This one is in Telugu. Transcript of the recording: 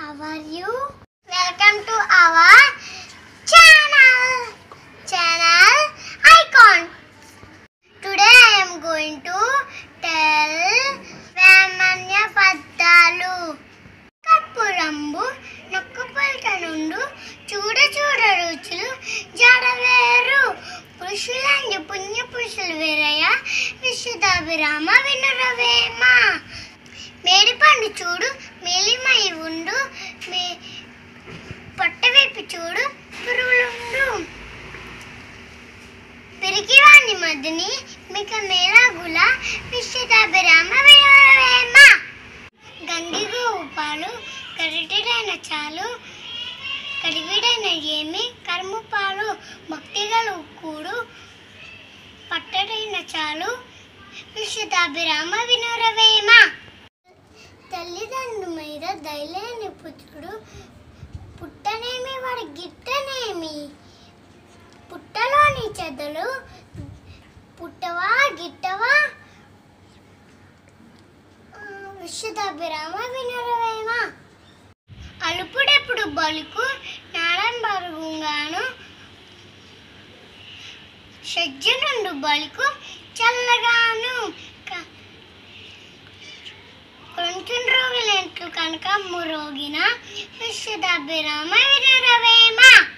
How are you? Welcome to our channel. Channel icon. Today I am going to tell సామాన్య పద్యాలు కప్పు రంబు నొక్కు పల్క నుండు చూడ చూడ రుచులు జడవేరు పురుషులందు పుణ్య పురుషులు వేరయ్య విశుధాభిరామ వినురవేమ మేడి పండు చూడు మేలిమై ఉండు మే పొట్ట వైపు చూడు పురుగులుండు పిరికివాణి మధ్యని మిక మేళాగుల విశ్వదాభిరామ వినురవేమ గంగిగో ఉపాలు కరిటిడైన చాలు కడివిడైన ఏమి కర్మపాలు భక్తిగలు కూడు పట్టడైన చాలు విశ్వదాభిరామ వినురవేమ తల్లిదండ్రుల మీద దయలేని పుత్రుడు పుట్టనేమి వాడి గిట్టనేమి పుట్టలోని చెదలు పుట్టవా గిట్టవా ఆ, విశ్వదాభిరామ వినురవేమ అలుపుడెప్పుడు బలుకు నాడం బరుగుగాను సజ్జనుండు బలుకు చల్లగాను క- కొంచెం రోగులెంట్లు కనకమ్ము రోగిన విశ్వదాభిరామ వినురవేమ